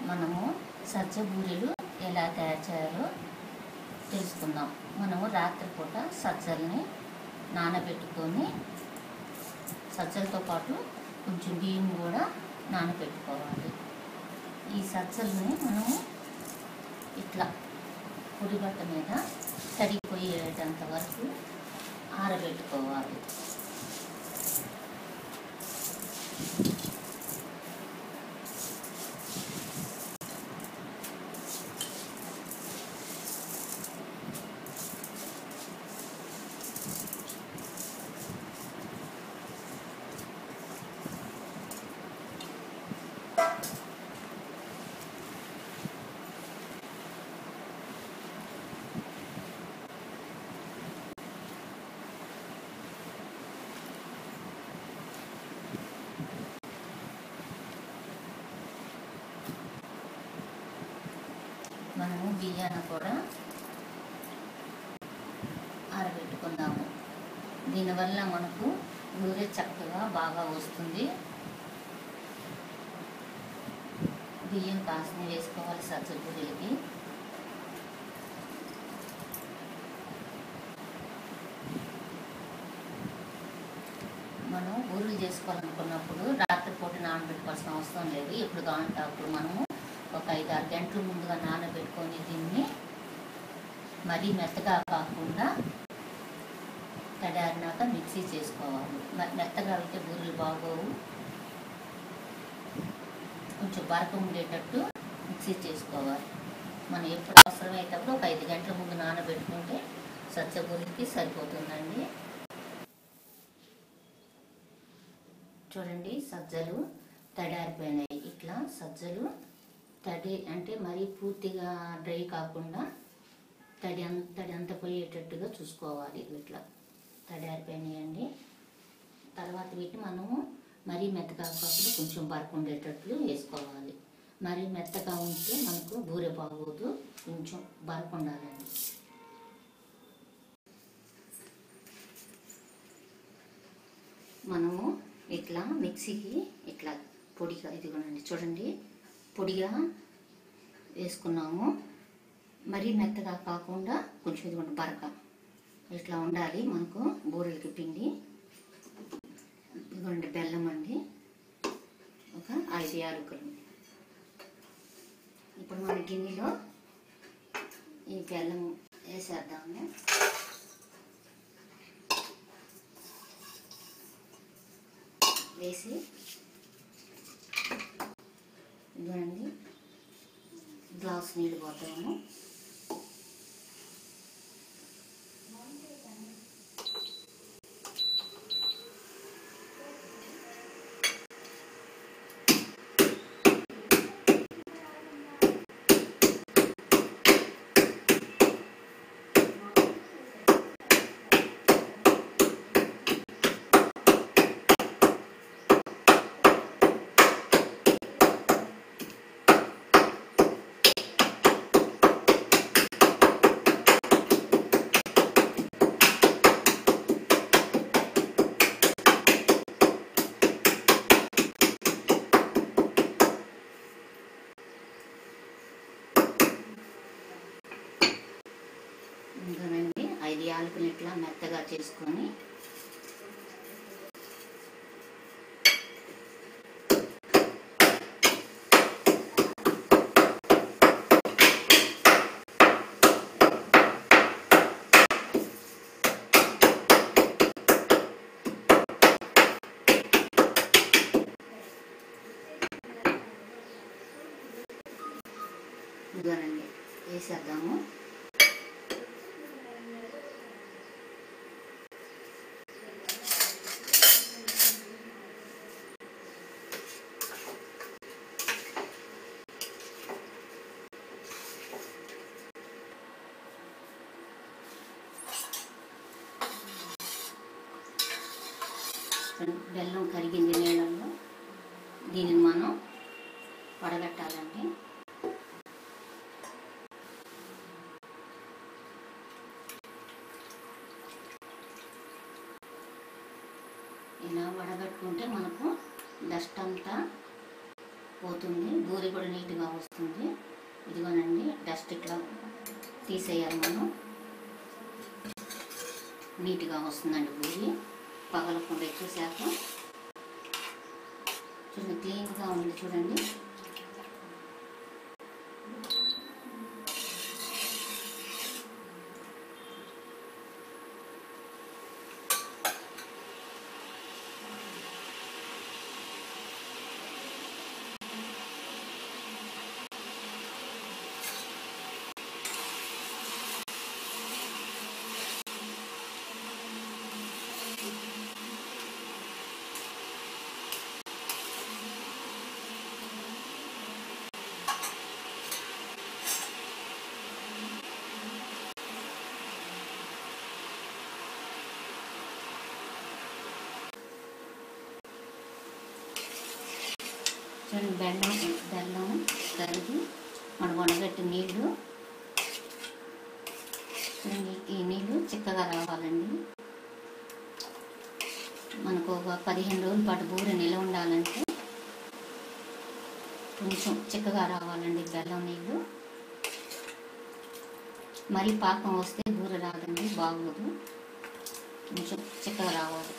మనము సజ్జ బూరెలు ఎలా తయారు చేయాలో తెలుసుకుందాం మనము రాత్రిపూట సజ్జల్ని నానబెట్టుకొని సజ్జలతో పాటు కొంచెం బియ్యం కూడా నానబెట్టుకోవాలి ఈ సజ్జల్ని మనము ఇట్లా పొడిబట్ట మీద తడిపోయేటంత వరకు ఆరబెట్టుకోవాలి మనము బియ్యాన్ని కూడా ఆరబెట్టుకుందాము దీనివల్ల మనకు నూనె చక్కగా బాగా వస్తుంది బియ్యం కాసిన వేసుకోవాలి సజ్జ పూరీలకి మనం ఊరులు చేసుకోవాలనుకున్నప్పుడు రాత్రిపూట నానబెట్టుకోవాల్సిన అవసరం లేదు ఎప్పుడు కావాలంటే అప్పుడు మనము ఒక ఐదు ఆరు గంటల ముందుగా నానబెట్టుకొని దీన్ని మరీ మెత్తగా కాకుండా తడారినాక మిక్సీ చేసుకోవాలి మె- మెత్తగా అయితే బూరెలు బాగోవు కొంచెం బరక ఉండేటట్టు మిక్సీ చేసుకోవాలి మనం ఎప్పుడు అవసరమైనప్పుడు ఒక ఐదు గంటల ముందు నానబెట్టుకుంటే సజ్జబూరికి సరిపోతుందండి చూడండి సజ్జలు తడారిపోయినాయి ఇట్లా సజ్జలు తడి అంటే మరీ పూర్తిగా డ్రై కాకుండా తడి అంత తడి అంత పోయేటట్టుగా చూసుకోవాలి ఇట్లా తడారిపోయినాయండి తర్వాత వీటిని మనము మరీ మెత్తగా కాకుండా కొంచెం బరకు ఉండేటట్లు వేసుకోవాలి మరీ మెత్తగా ఉంటే మనకు బూరె బాగోదు కొంచెం బరకు ఉండాలండి మనము ఇట్లా మిక్సీకి ఇట్లా పొడిగా ఇదిగోనండి చూడండి పొడిగా వేసుకున్నాము మరీ మెత్తగా కాకుండా కొంచెం ఇదిగోండి బరక ఇట్లా ఉండాలి మనకు బూరెలకి పిండి ఇదిగోండి బెల్లం అండి ఒక ఐదు యాలకులు ఇప్పుడు మన గిన్నెలో ఈ బెల్లం వేసేద్దాము వేసి ఇదిగోండి గ్లాస్ నీళ్ళు పోతాము ఇంకానండి ఐదు యాలకులు ఇట్లా మెత్తగా చేసుకొని ఇదిగోనండి వేసేద్దాము బెల్లం కరిగింది నీళ్ళల్లో దీనిని మనం వడగట్టాలండి ఇలా వడగట్టుకుంటే మనకు డస్ట్ అంతా పోతుంది బూరి కూడా నీట్గా వస్తుంది ఇదిగోనండి డస్ట్ ఇట్లా తీసేయాలి మనం నీట్గా వస్తుందండి బూరి పగలకుండా చూశాక చూడండి క్లీన్గా ఉంది చూడండి చూడండి బెల్లం బెల్లం కరిగి మనం వడగట్టి నీళ్ళు చూడండి ఈ నీళ్ళు చిక్కగా రావాలండి మనకు ఒక పదిహేను రోజుల పాటు బూరె నిల్వ ఉండాలంటే కొంచెం చిక్కగా రావాలండి బెల్లం నీళ్ళు మరీ పాకం వస్తే బూరె రాదండి బాగోదు కొంచెం చిక్కగా రావాలి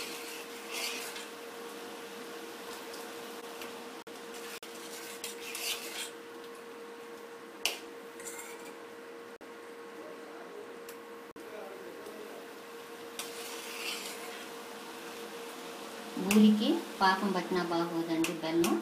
ఊరికి పాకం పట్టినా బాగోదండి బెల్లం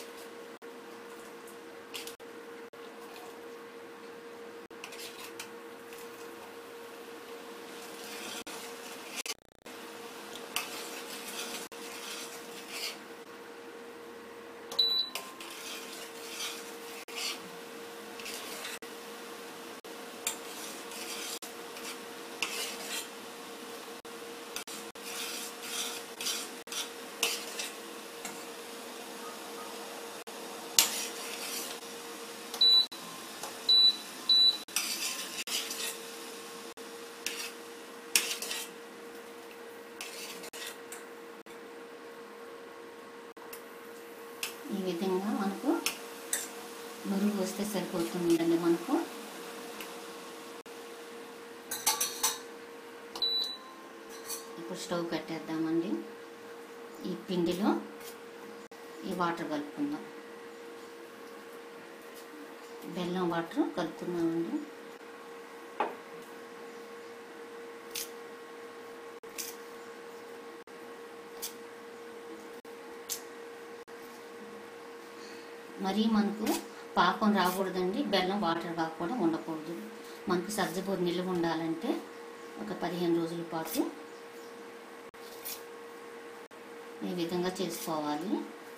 ఈ విధంగా మనకు బరువు వస్తే సరిపోతుందండి మనకు ఇప్పుడు స్టవ్ కట్టేద్దామండి ఈ పిండిలో ఈ వాటర్ కలుపుకుందాం బెల్లం వాటర్ కలుపుకుందామండి మరీ మనకు పాకం రాకూడదండి బెల్లం వాటర్ బాగా కూడా ఉండకూడదు మనకు సజ్జబూరి నిల్వ ఉండాలంటే ఒక పదిహేను రోజుల పాటు ఈ విధంగా చేసుకోవాలి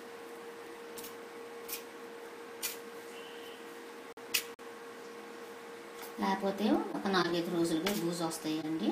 లేకపోతే ఒక నాలుగైదు రోజులుగా బూజు వస్తాయండి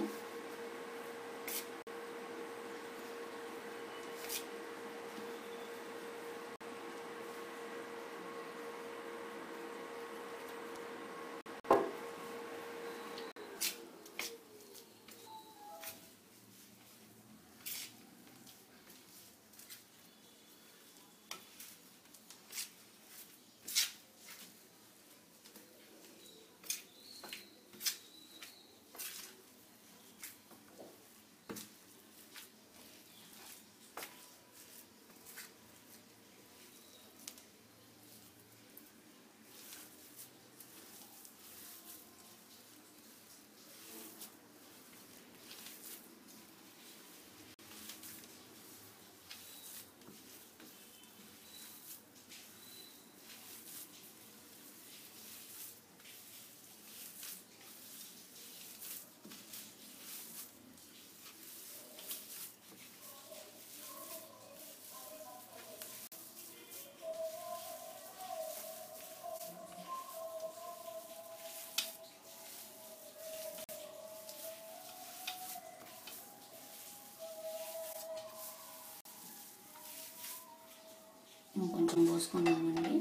ఇంకొంచెం పోసుకున్నామండి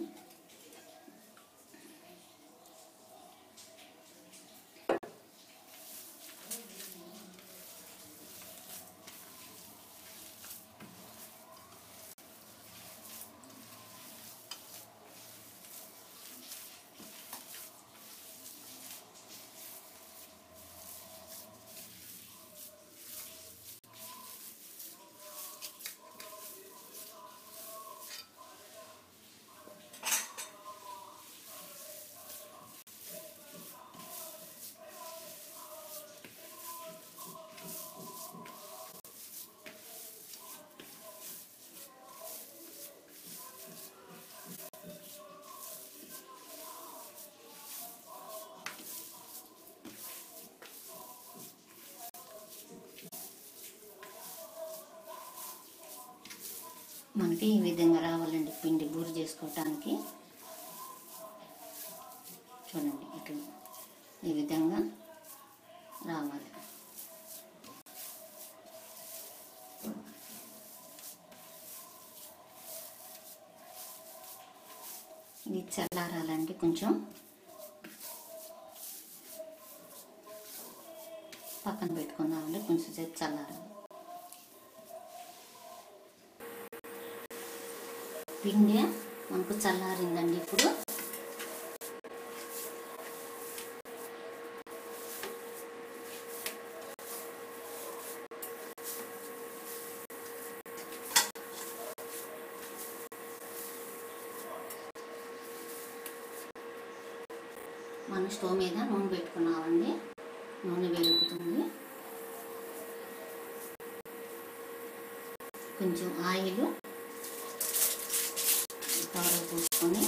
మనకి ఈ విధంగా రావాలండి పిండి బూరి చేసుకోవటానికి చూడండి ఇట్లా ఈ విధంగా రావాలి ఇది చల్లారాలండి కొంచెం పక్కన పెట్టుకుందామండి కొంచెం సేపు చల్లారాలి పిండి మనకు చల్లారిందండి ఇప్పుడు మన స్టవ్ మీద నూనె పెట్టుకున్నామండి నూనె వేగుతుంది కొంచెం ఆయిల్ కవర్ పూసుకొని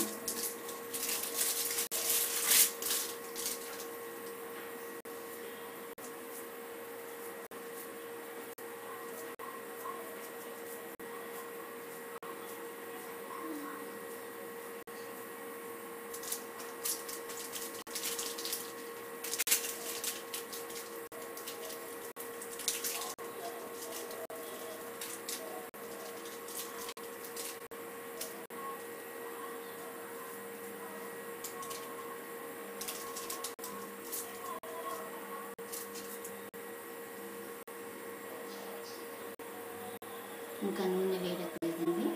ఇంకా నూనె వేడెక్కలేదండి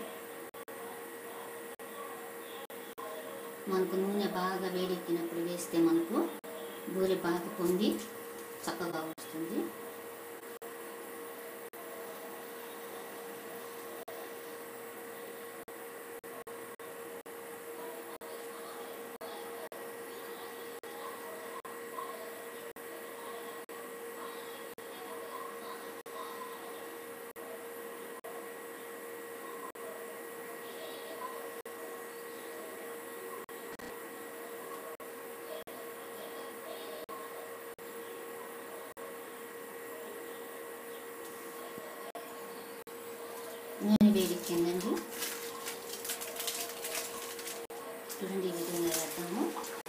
మనకు నూనె బాగా వేడెక్కినప్పుడు వేస్తే మనకు బూరె బాగా పొంగి చక్కగా వస్తుంది నూనె వేడెక్కిందండి చూడండి ఈ విధంగా వేద్దాము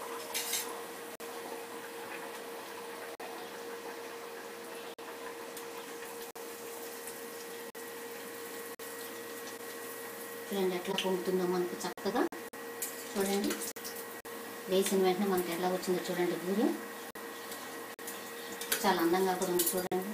చూడండి ఎట్లా పొంగుతుందో మనకు చక్కగా చూడండి వేసిన వెంటనే మనకి ఎట్లా వచ్చిందో చూడండి పూరి చాలా అందంగా కూడా ఉంది చూడండి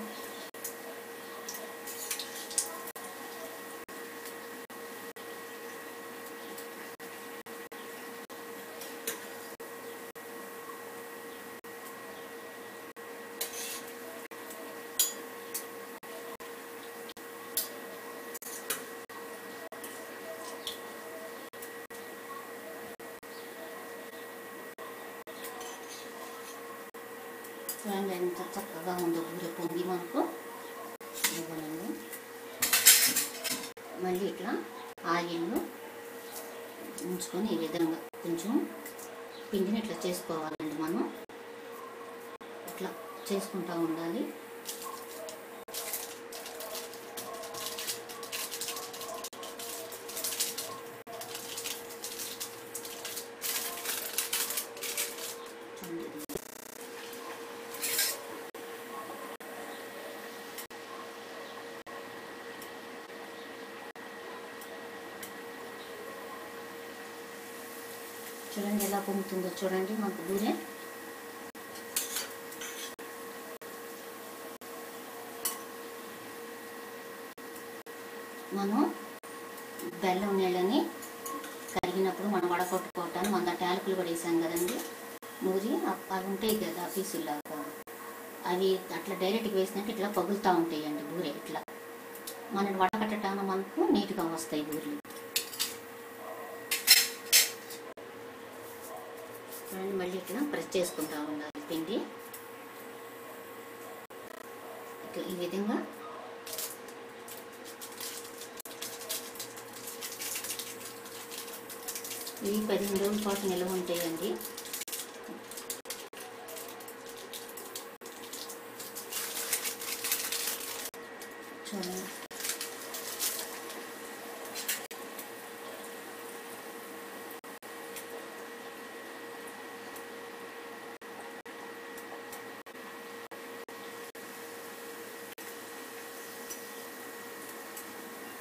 చూడండి ఎంత చక్కగా ఉందో ఊరే పొంగి మనకు ఇవ్వనండి మళ్ళీ ఇట్లా ఆయిల్ ఉంచుకొని ఈ విధంగా కొంచెం పిండిని ఇట్లా చేసుకోవాలండి మనం ఇట్లా చేసుకుంటూ ఉండాలి చూడండి చూడండి ఎలా పొంగుతుందో చూడండి మనకు దూరే మనం బెల్లం నీళ్ళని కరిగినప్పుడు మనం వడకొట్టుకోవటానికి మన టాలకులు కూడా వేసాం కదండి నూరి అ- అవి ఉంటాయి కదా పీసులాగా అవి అట్లా డైరెక్ట్గా వేసినట్టు ఇట్లా పగులుతూ ఉంటాయండి బూరె ఇట్లా మనం వడకట్టడానికి మనకు నీట్గా వస్తాయి బూరెలు చూడండి మళ్ళీ ఇట్లా ప్రెస్ చేసుకుంటా ఉండాలి పిండి ఇట్లా ఈ విధంగా ఇవి పదిహేను రోజుల పాటు నిల్వ ఉంటాయండి చూడండి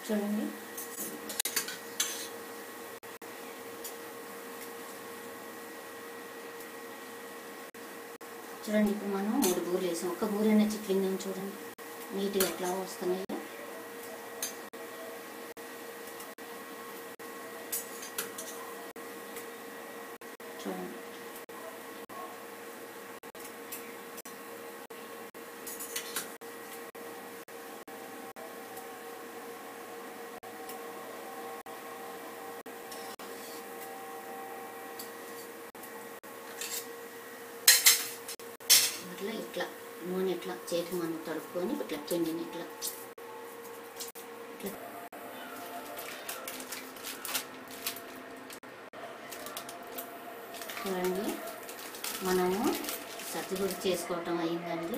చూడండి చూడండి ఇప్పుడు మనం మూడు బూరెలు వేసాం ఒక బూరెనే చిట్లిందని చూడండి నీట్గా ఎట్లా వస్తున్నాయో చూడండి ఇట్లా ఇట్లా నూనె ఇట్లా చేతి మనం తడుపుకొని ఇట్లా పిండిని ఇట్లా ఇట్లా చూడండి మనము సర్దుగుడి చేసుకోవటం అయిందండి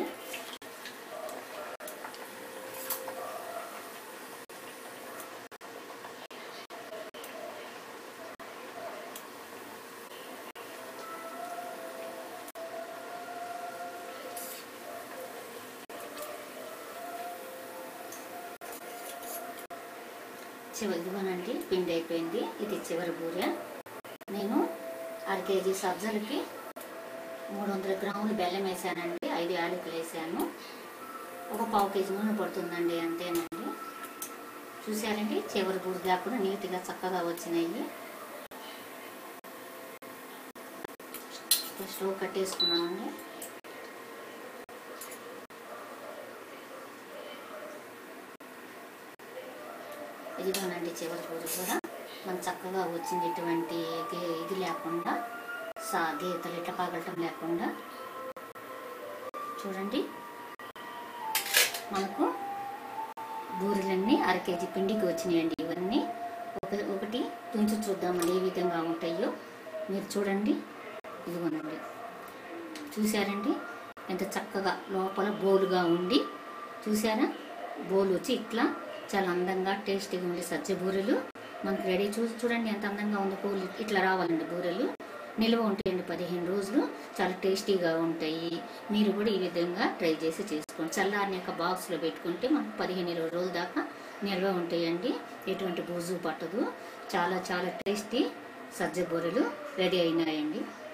చివరి ఇదిగోనండి పిండి అయిపోయింది ఇది చివరి బూరె నేను అర కేజీ సజ్జలకి మూడు వందల గ్రాములు బెల్లం వేసానండి ఐదు యాలకులు వేసాను ఒక పావు కేజీ నూనె పడుతుందండి అంతేనండి చూసారండి చివరి బూరె కాకుండా నీట్గా చక్కగా వచ్చినాయి స్టవ్ కట్టేసుకున్నామండి ఇదిగోనండి చివరి కూర కూడా మనకు చక్కగా వచ్చింది ఎటువంటి గే- ఇది లేకుండా సా గీతలు ఇట్లా పగలటం లేకుండా చూడండి మనకు బూరెలన్నీ అర కేజీ పిండికి వచ్చినాయండి ఇవన్నీ ఒక ఒకటి తుంచి చూద్దామండి ఏ విధంగా ఉంటాయో మీరు చూడండి ఇదిగోనండి చూసారండి ఎంత చక్కగా లోపల బోలుగా ఉండి చూసారా బోలు వచ్చి ఇట్లా చాలా అందంగా టేస్టీగా ఉండే సజ్జ బూరెలు మనకు రెడీ చూసి చూడండి ఎంత అందంగా ఉంది పూలు ఇట్లా రావాలండి బూరెలు నిల్వ ఉంటాయండి పదిహేను రోజులు చాలా టేస్టీగా ఉంటాయి మీరు కూడా ఈ విధంగా ట్రై చేసి చేసుకోండి చల్లారినాక బాక్స్లో పెట్టుకుంటే మనకు పదిహేను ఇరవై రోజుల దాకా నిల్వ ఉంటాయండి ఎటువంటి బూజు పట్టదు చాలా చాలా టేస్టీ సజ్జ బూరెలు రెడీ అయినాయండి